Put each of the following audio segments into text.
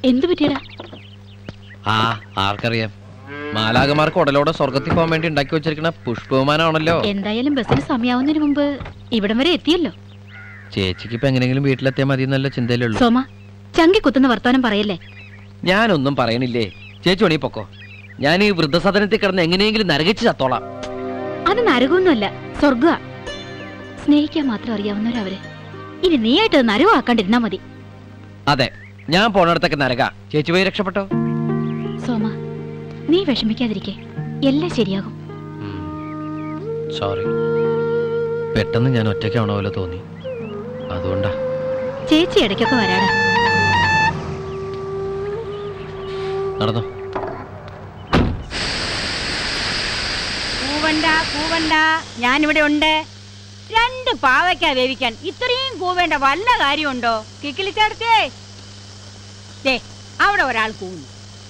എന്തു പറ്റിയടാ ആ ആർക്കറിയാം മാലാകമാർക്ക് ഉടലോടെ സ്വർഗത്തിൽ പോകാൻ വേണ്ടി ഉണ്ടാക്കി വെച്ചിരിക്കുന്ന പുഷ്പവിമാനമാണല്ലോ എന്തായാലും ബസ്സിന് സമയാവുന്നതിന് മുമ്പ് ഇവിടം വരെ എത്തിയല്ലോ ചേച്ചിക്ക് ഇപ്പൊ എങ്ങനെയെങ്കിലും വീട്ടിലെത്തിയാൽ മതി എന്നുള്ള ചിന്തയിലുള്ളൂ സോമ ചങ്കി കുത്തുന്ന വർത്താനം പറയല്ലേ ഞാനൊന്നും പറയണില്ലേ ചേച്ചി ഉണി പൊക്കോ ഞാൻ ഈ വൃദ്ധസദനത്തിൽ കിടന്ന് എങ്ങനെയെങ്കിലും നരകിച്ച് ചത്തോളാം അത് നരകമൊന്നുമല്ല സ്വർഗ സ്നേഹിക്കാൻ മാത്രം അറിയാവുന്നവരവര് ഇനി നീയായിട്ട് അത് നരകമാക്കാണ്ടിരുന്നാ മതി അതെ ഞാൻ പോണടത്തൊക്കെ നരക ചേച്ചി പോയി രക്ഷപ്പെട്ടോ സോമ നീ വിഷമിക്കാതിരിക്കെ എല്ലാം ശരിയാകും സോറി പെട്ടെന്ന് ഞാൻ ഒറ്റയ്ക്കാവണ പോലെ തോന്നി അതുകൊണ്ടാ ചേച്ചി ഇടയ്ക്കൊക്കെ വരാടാ നടന്നോ കൂവണ്ട കൂവണ്ട ഞാനിവിടെ ഉണ്ട് രണ്ട് പാവയ്ക്ക വേവിക്കാൻ ഇത്രയും കൂവേണ്ട വല്ല കാര്യമുണ്ടോ കിക്കിളിച്ചേർത്തേ ദേ അവിടെ ഒരാൾ കൂവുന്നു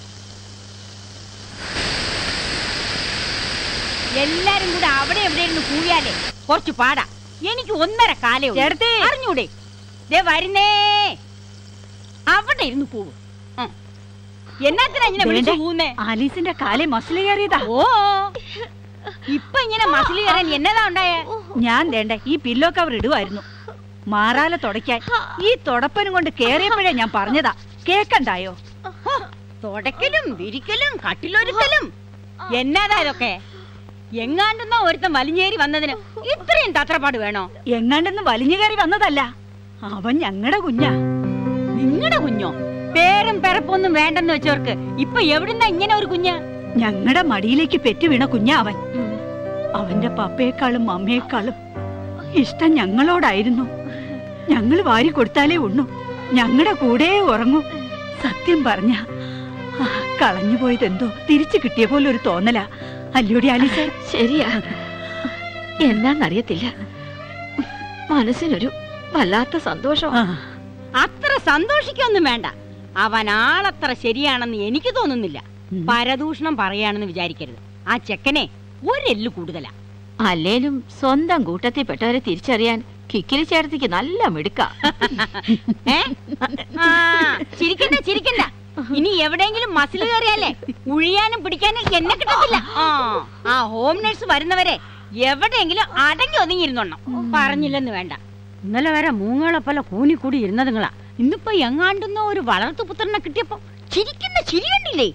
എല്ലാരും കൂടെ അവിടെ എവിടെ ഇരുന്ന് കൂവിയാലേ കുറച്ച് പാടാ എനിക്ക് ഒന്നര കാലേ ചേർത്തേ അറിഞ്ഞൂടെ ദേ വരുന്നേ അവിടെ ഇരുന്ന് കൂവ് ഉം. എന്നാത്തിനാ ഇങ്ങനെ വിളിച്ചു കൂവുന്നേ ആലീസിന്റെ കാലെ മസിൽ കയറിയതാ ഓ ഇപ്പൊ ഇങ്ങനെ മസിൽ കയറാൻ എന്നതാ ഉണ്ടായേ ഞാൻ വേണ്ട ഈ പില്ലോ കവർ ഇടുവായിരുന്നു മാറാല തുടയ്ക്കാൻ ഈ തുടപ്പനും കൊണ്ട് കേറിയപ്പോഴേ ഞാൻ പറഞ്ഞതാ കേക്കണ്ടായോ ഹോ, തുടക്കലും വിരിക്കലും കട്ടിലൊരുക്കലും എന്നതാ ഇതൊക്കെ എങ്ങാണ്ടെന്നോ ഒരുത്തൻ വലിഞ്ഞേറി വന്നതിന് ഇത്രയും തത്രപ്പാട് വേണോ എങ്ങാണ്ടെന്ന് വലിഞ്ഞു കയറി വന്നതല്ല അവൻ ഞങ്ങളുടെ കുഞ്ഞാ നിങ്ങളുടെ കുഞ്ഞോ പേരും പിറപ്പൊന്നും വേണ്ടെന്ന് വെച്ചവർക്ക് ഇപ്പൊ എവിടുന്ന ഇങ്ങനെ ഒരു കുഞ്ഞ് ഞങ്ങളുടെ മടിയിലേക്ക് പെറ്റു വീണ കുഞ്ഞാ അവൻ അവന്റെ പപ്പയെക്കാളും അമ്മയെക്കാളും ഇഷ്ടം ഞങ്ങളോടായിരുന്നു ഞങ്ങൾ വാരി കൊടുത്താലേ ഉണ്ണു ഞങ്ങളുടെ കൂടെ ഉറങ്ങൂ സത്യം പറഞ്ഞ കളഞ്ഞു പോയതെന്തോ തിരിച്ചു കിട്ടിയ പോലെ ഒരു തോന്നല അല്ലൂടി ആലീസേ ശരിയാ എന്നാന്നറിയത്തില്ല മനസ്സിനൊരു വല്ലാത്ത സന്തോഷം അത്ര സന്തോഷിക്കൊന്നും വേണ്ട അവൻ ആളത്ര ശരിയാണെന്ന് എനിക്ക് തോന്നുന്നില്ല പരദൂഷണം പറയാണെന്ന് വിചാരിക്കരുത് ആ ചെക്കനെ ഒരെല്ല് കൂടുതലാ അല്ലേലും സ്വന്തം കൂട്ടത്തിൽപ്പെട്ടവരെ തിരിച്ചറിയാൻ കിക്കിലി ചേർത്തിക്ക് നല്ല മിടുക്ക ഏ? ആ, ചിരിക്കണ്ട ചിരിക്കണ്ട ഇനി എവിടെയെങ്കിലും മസിൽ കയറിയാലേ ഉഴിയാനും പിടിക്കാനും എന്നെ കിട്ടത്തില്ല ആ ആ ഹോം നഴ്സ് വരുന്നവരെ എവിടെയെങ്കിലും അടങ്ങി ഒതുങ്ങിയിരുന്നോണം പറഞ്ഞില്ലെന്ന് വേണ്ട ഇന്നലെ വരെ മൂങ്ങളെ പോലെ കൂനിക്കൂടി ഇരുന്നതുങ്ങളാ ഇന്നിപ്പോ എങ്ങാണ്ടുന്ന ഒരു വളർത്തു പുത്രനെ കിട്ടിയപ്പോ ചിരിക്കുന്ന ചിരി കണ്ടില്ലേ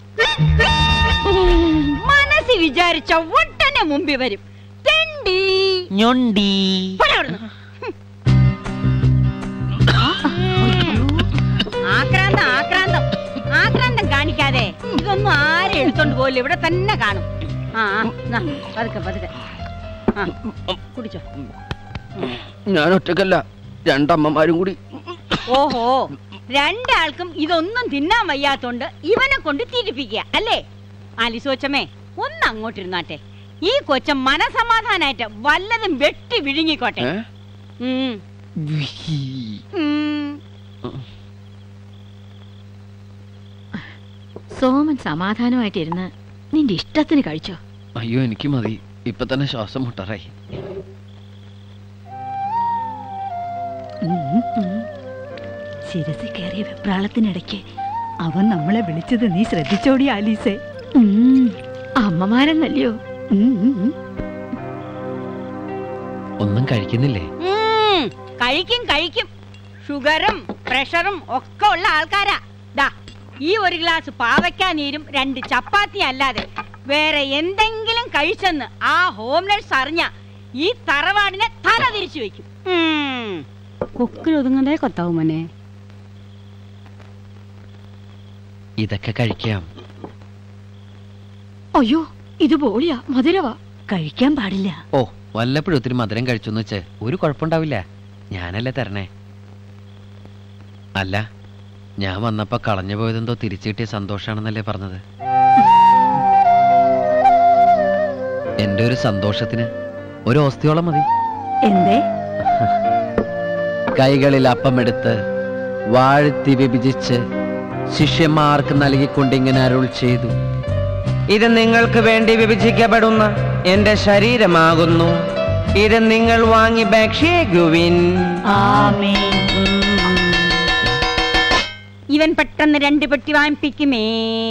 മനസ്സിൽ വിചാരിച്ച ഒട്ടനെ മുമ്പിൽ വരും തെണ്ടി ഞൊണ്ടി പോടാ അവിടുന്ന്. ആക്രാന്തം ആക്രാന്തം ആക്രാന്തം കാണിക്കാതെ ഇതൊന്നും ആരും എടുത്തോണ്ട് പോകില്ല ഇവിടെ തന്നെ കാണും ആ ആ, നാ, പതുക്കെ പതുക്കെ ആ കുടിച്ചോ ഞാൻ ഒറ്റക്കല്ല രണ്ടമ്മമാരും കൂടി ഓഹോ രണ്ടാൾക്കും ഇതൊന്നും തിന്നാൻ വയ്യാത്തോണ്ട് ഇവനെ കൊണ്ട് തിരിപ്പിക്കുക അല്ലേ ആലിസോച്ചമ്മേ ഒന്ന് അങ്ങോട്ടിരുന്നാട്ടെ ഈ കൊച്ചൻ മനസമാധാനായിട്ട് വല്ലതും വെട്ടി വിഴുങ്ങിക്കോട്ടെ ഏ? ഉം. ഉം. സോമൻ സമാധാനമായിട്ടിരുന്ന് നിന്റെ ഇഷ്ടത്തിന് കഴിച്ചോ അയ്യോ എനിക്ക് മതി ഇപ്പൊ തന്നെ ശ്വാസം മുട്ടറായി ശിരസി കയറിയ വെപ്രാളത്തിനിടയ്ക്ക് അവൻ നമ്മളെ വിളിച്ചത് നീ ശ്രദ്ധിച്ചോടി ആലീസേ ഉം, അമ്മമാരെന്നല്ലയോ ഉം, ഉം, ഉം. ഒന്നും കഴിക്കുന്നില്ലേ ഉം, കഴിക്കും കഴിക്കും ഷുഗറും പ്രഷറും ഒക്കെ ഉള്ള ആൾക്കാരാ ദാ ഈ ഒരു ഗ്ലാസ് പാവയ്ക്കാ നീരും രണ്ട് ചപ്പാത്തി അല്ലാതെ വേറെ എന്തെങ്കിലും കഴിച്ചെന്ന് ആ ഹോം നഴ്സ് അറിഞ്ഞ ഈ തറവാടിനെ തല തിരിച്ചു വെക്കും കൊക്കിൽ ഒതുങ്ങുന്നതേ കൊത്താവും മോനെ ഇതൊക്കെ കഴിക്കാം അയ്യോ ഇത് പോളിയാ മധുരവാ കഴിക്കാൻ പാടില്ല ഓ വല്ലപ്പോഴും ഒത്തിരി മധുരം കഴിച്ചെന്ന് വെച്ച് ഒരു കുഴപ്പമുണ്ടാവില്ല ഞാനല്ലേ തരണേ അല്ല ഞാൻ വന്നപ്പോ കളഞ്ഞു പോയതെന്തോ തിരിച്ചു കിട്ടിയ സന്തോഷാണെന്നല്ലേ പറഞ്ഞത് എന്റെ ഒരു സന്തോഷത്തിന് ഒരു ഓസ്തിയോളം മതി എന്തേ കൈകളിൽ അപ്പമെടുത്ത് വാഴ്ത്തി വിഭജിച്ച് ശിഷ്യന്മാർക്ക് നൽകിക്കൊണ്ട് ഇങ്ങനെ അരുൾ ചെയ്തു ഇത് നിങ്ങൾക്ക് വേണ്ടി വിഭജിക്കപ്പെടുന്ന എന്റെ ശരീരമാകുന്നു ഇത് നിങ്ങൾ വാങ്ങി ഭക്ഷിക്കുവിൻ ആമേൻ ഇവൻ പെട്ടെന്ന് രണ്ട് പെട്ടി വാങ്ങിപ്പിക്കുമേ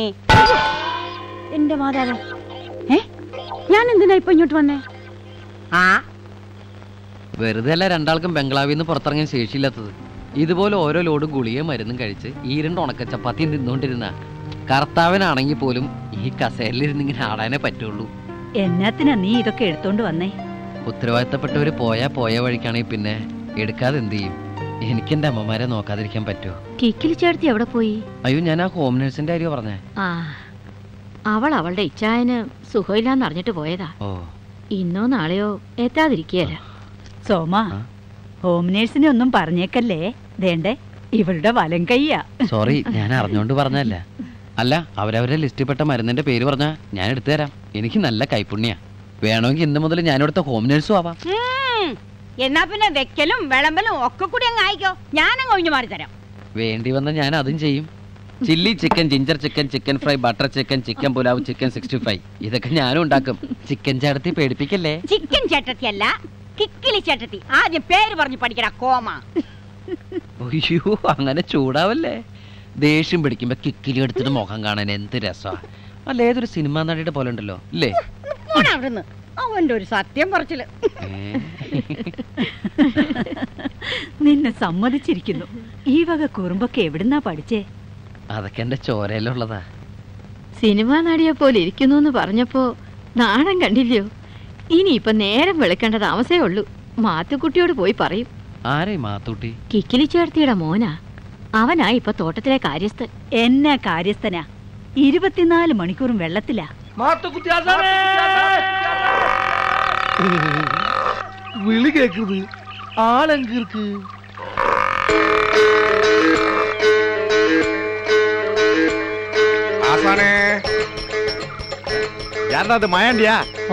എന്റെ മാതാവ് ഏ ഞാൻ എന്തിനാ ഇപ്പൊ ഇങ്ങോട്ട് വന്നേ ആ വെറുതെ അല്ല രണ്ടാൾക്കും ബംഗ്ലാവിൽ നിന്ന് പുറത്തിറങ്ങാൻ ശേഷിയില്ലാത്തത് ഇതുപോലെ ഓരോ ലോഡും ഗുളികയും മരുന്നും കഴിച്ച് ഈ രണ്ട് ഉണക്ക ചപ്പാത്തിയും തിന്നുകൊണ്ടിരുന്ന കർത്താവിനാണെങ്കിൽ പോലും ഈ കസേരയിലിരുന്ന് ഇങ്ങനെ ആടാനേ പറ്റുള്ളൂ എന്നാത്തിനാ നീ ഇതൊക്കെ എടുത്തോണ്ട് വന്നേ ഉത്തരവാദിത്തപ്പെട്ടവര് പോയാ പോയ വഴിക്കാണെങ്കിൽ പിന്നെ എടുക്കാതെ എന്ത് ചെയ്യും എനിക്ക് എന്റെ അമ്മമാരെ നോക്കാതിരിക്കാൻ പറ്റുമോ കിക്കിലി ചേർത്തി എവിടെ പോയി അയ്യോ ഞാൻ ആ ഹോം നേഴ്സിന്റെ കാര്യം പറഞ്ഞേ ആ അവൾ അവളുടെ ഇച്ചായന് സുഖമില്ലാന്ന് അറിഞ്ഞിട്ട് പോയതാ ഓ ഇന്നോ നാളെയോ എത്താതിരിക്കുകയല്ല സോമ ആ? ഹോം നേഴ്സിനെ ഒന്നും പറഞ്ഞേക്കല്ലേ വേണ്ടേ ഇവളുടെ വലം കയ്യാ സോറി ഞാൻ അറിഞ്ഞോണ്ട് പറഞ്ഞല്ല അല്ല അവരവരുടെ ലിസ്റ്റിൽപ്പെട്ട മരുന്നിന്റെ പേര് പറഞ്ഞാ ഞാൻ എടുത്തു തരാം എനിക്ക് നല്ല കൈപ്പുണ്യ വേണമെങ്കിൽ ഇന്ന് മുതൽ ഞാനിവിടുത്തെ ഹോം നേഴ്സും ആവാം ഉം. എന്നാ പിന്നെ വെക്കലും വിളമ്പലും ഒക്കെ കൂടി അങ്ങ് ആയിക്കോ ഞാനങ്ങ് ഒഴിഞ്ഞു മാറി തരാം വേണ്ടി വന്ന ഞാൻ അതും ചെയ്യും chilli chicken ginger chicken chicken fry butter chicken chicken pulao chicken sixty five ഇതൊക്കെ ഞാനും ഉണ്ടാക്കും ചിക്കൻ ചേർത്തി പേടിപ്പിക്കല്ലേ ചിക്കൻ ചേട്ടത്തി അല്ല കിക്കിലി ചേട്ടത്തി ആദ്യം പേര് പറഞ്ഞു പഠിക്കടാ കോമ അയ്യോ അങ്ങനെ ചൂടാവല്ലേ ദേഷ്യം പിടിക്കുമ്പോ കിക്കിലി എടുത്തിട്ട് മുഖം കാണാൻ എന്ത് രസാ അല്ല ഏതൊരു സിനിമാ നടിയുടെ പോലെ ഉണ്ടല്ലോ ഇല്ലേ പോടാ അവിടുന്ന് അവന്റെ ഒരു സത്യം പറച്ചില് ഏ? നിന്നെ സമ്മതിച്ചിരിക്കുന്നു ഈ വക കുറുമ്പൊക്കെ എവിടുന്നാ പഠിച്ചേ അതൊക്കെ എന്റെ ചോരയിലുള്ളതാ സിനിമാ നടിയെ പോലെ ഇരിക്കുന്നു എന്ന് പറഞ്ഞപ്പോ നാണം കണ്ടില്ലയോ ഇനിയിപ്പൊ നേരം വെളുക്കേണ്ട താമസേ ഉള്ളൂ മാത്തുക്കുട്ടിയോട് പോയി പറയും ആരേ മാത്തൂട്ടി കിക്കിലി ചേർത്തിയുടെ മോനാ അവനാ ഇപ്പൊ തോട്ടത്തിലെ കാര്യസ്ഥൻ എന്നാ കാര്യസ്ഥനാ ഇരുപത്തിനാല് മണിക്കൂറും വെള്ളത്തിലാ വിളി കേക്കുന്നത് ആളെങ്കിർക്ക് ആസാനേ யாரா அது மயாண்டியா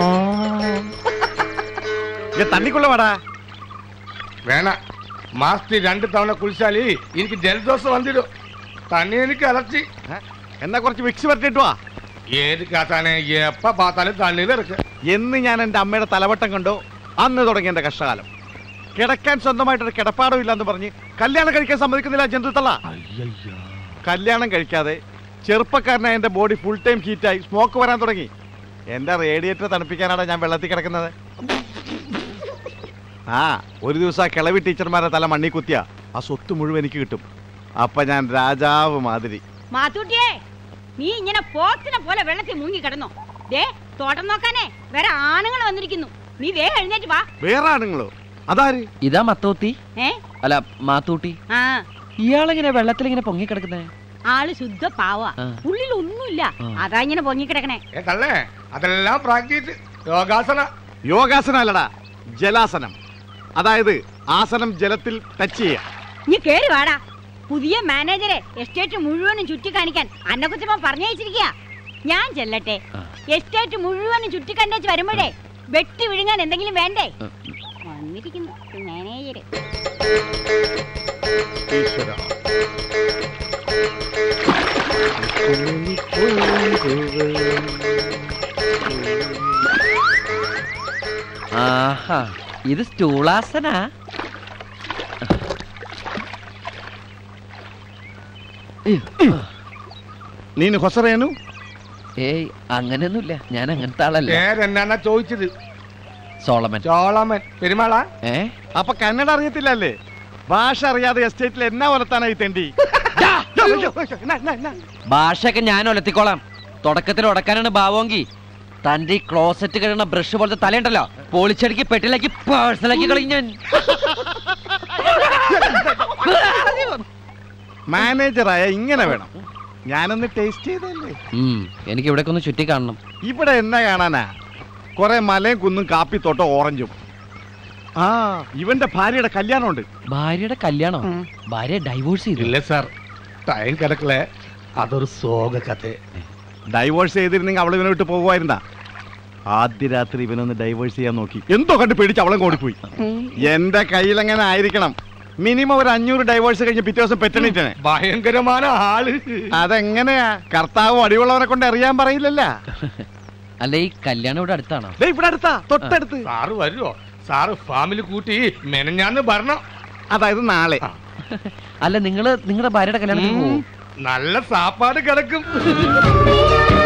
இங்க தண்ணிக்குள்ள வாடா വേണ മാസത്തിൽ രണ്ട് തവണ കുളിച്ചാല് എനിക്ക് ജലദോഷം വന്നിടും തന്നെ എനിക്ക് അലർച്ചി എന്നാ കുറച്ച് വിക്സ് പരട്ടിട്ട് വാ ഏത് കാത്താനെ എപ്പ പാത്താലും തണ്ണീർ ഇറക്കുക എന്ന് ഞാൻ എൻ്റെ അമ്മയുടെ തലവട്ടം കണ്ടോ അന്ന് തുടങ്ങി എൻ്റെ കഷ്ടകാലം കിടക്കാൻ സ്വന്തമായിട്ടൊരു കിടപ്പാടം ഇല്ലാന്ന് പറഞ്ഞ് കല്യാണം കഴിക്കാൻ സമ്മതിക്കുന്നില്ല ജന്തുത്തള്ള കല്യാണം കഴിക്കാതെ ചെറുപ്പക്കാരനായ എൻ്റെ ബോഡി ഫുൾ ടൈം ഹീറ്റായി സ്മോക്ക് വരാൻ തുടങ്ങി എൻ്റെ റേഡിയേറ്റർ തണുപ്പിക്കാനാണ് ഞാൻ വെള്ളത്തിൽ കിടക്കുന്നത് ആ ഒരു ദിവസം ആ കിളവി ടീച്ചർമാരെ തല മണ്ണി കുത്തിയ ആ സ്വത്ത് മുഴുവൻ എനിക്ക് കിട്ടും അപ്പൊ ഞാൻ രാജാവ് മാതിരി മാത്തൂട്ടിയേ നീ ഇങ്ങനെ പോത്തിനെ പോലെ വെള്ളത്തിൽ മുങ്ങി കിടന്നോ ദേ തോട്ടം നോക്കാനേ വേറെ ആണുങ്ങൾ വന്നിരിക്കുന്നു നീ വേഗം എഴുന്നേറ്റ് വാ വേറെ ആണുങ്ങളോ അതാര് ഇതാ മത്തോത്തി ഏ അല്ല മാത്തൂട്ടി ആ ഇയാളിങ്ങനെ വെള്ളത്തിൽ ഇങ്ങനെ പൊങ്ങിക്കിടക്കുന്നേ ആള് ശുദ്ധ പാവ ആ. ഉള്ളിൽ ഒന്നുമില്ല ആ. അതാ ഇങ്ങനെ പൊങ്ങിക്കിടക്കണേ ഏ തള്ളേ അതെല്ലാം പ്രാക്ടീസ് യോഗാസന യോഗാസനം അല്ലടാ ജലാസനം അതായത് ആസനം ജലത്തിൽ ടച്ച് ചെയ്യുക നീ കേറി വാടാ പുതിയ മാനേജറെ എസ്റ്റേറ്റ് മുഴുവനും ചുറ്റി കാണിക്കാൻ അന്നക്കുച്ചമ്മ പറഞ്ഞയച്ചിരിക്കുക ഞാൻ ചെല്ലട്ടെ ആ. എസ്റ്റേറ്റ് മുഴുവനും ചുറ്റി കണ്ടേച്ച് വരുമ്പോഴേ വെട്ടി വിഴുങ്ങാൻ എന്തെങ്കിലും വേണ്ടേ ഉം. വന്നിരിക്കുന്നു മാനേജര് ഈശ്വര ആഹാ ഇത് സ്റ്റൂളാസനാ നീನು ಹೊಸರೇನು ഏയ് അങ്ങനെയൊന്നുമില്ല ഞാൻ അങ്ങനത്തെ ആളല്ല പേരെന്നാ ചോദിച്ചത് സോളമൻ ചോളമൻ പെരുമാളാ ഏ അപ്പൊ കന്നഡ അറിയത്തില്ലല്ലേ ഭാഷ അറിയാതെ എസ്റ്റേറ്റിൽ എന്നാ ഒലത്താനായി തെണ്ടി ഭാഷയൊക്കെ ഞാൻ ഒലത്തിക്കോളാം തുടക്കത്തിൽ ഉടക്കാനാണ് ഭാവമെങ്കിൽ തന്റെ ഈ ക്ലോസറ്റ് കഴിയുന്ന ബ്രഷ് പോലത്തെ തലയുണ്ടല്ലോ പൊളിച്ചടിക്ക് പെട്ടിലാക്കി പേഴ്സണലാക്കി കളയും ഞാൻ മാനേജറായ ഇങ്ങനെ വേണം ഞാനൊന്ന് ടേസ്റ്റ് ചെയ്തല്ലേ ഉം, എനിക്ക് ഇവിടെ ഒന്ന് ചുറ്റി കാണണം ഇവിടെ എന്നാ കാണാനാ കുറെ മലയും കുന്നും കാപ്പിത്തോട്ടം ഓറഞ്ചും ആ ഇവന്റെ ഭാര്യയുടെ കല്യാണമുണ്ട് ഭാര്യയുടെ കല്യാണം ഭാര്യ ഡൈവോഴ്സ് ചെയ്തു ഇല്ല സാർ ടൈം കിടക്കലേ അതൊരു സോക കഥ ഡൈവോഴ്സ് ചെയ്തിരുന്നെങ്കിൽ അവൾ ഇവനെ വിട്ട് പോകുമായിരുന്നാ ആദ്യ രാത്രി ഇവനൊന്ന് ഡൈവോഴ്സ് ചെയ്യാൻ നോക്കി എന്തോ കണ്ട് പേടിച്ച് അവളെ ഓടിപ്പോയി എന്റെ കയ്യിൽ എങ്ങനെ ആയിരിക്കണം മിനിമം ഒരു അഞ്ഞൂറ് ഡൈവോഴ്സ് കഴിഞ്ഞ് പിറ്റേ ദിവസം പെറ്റണിട്ടനെ ഭയങ്കരമായ ആള് അതെങ്ങനെയാ കർത്താവും അടിവുള്ളവനെ കൊണ്ട് അറിയാൻ പറയില്ലല്ല അല്ല ഈ കല്യാണം ഇവിടെ അടുത്താണോ ദേ ഇവിടെ അടുത്താ തൊട്ടടുത്ത് സാറ് വരുമോ സാറ് ഫാമിലി കൂട്ടി മെനഞ്ഞാന്ന് ഭരണം അതായത് നാളെ അല്ല നിങ്ങള് നിങ്ങളുടെ ഭാര്യയുടെ കല്യാണത്തിന് ഉം. പോവും நல்ல சாப்பாடு கிடக்கும்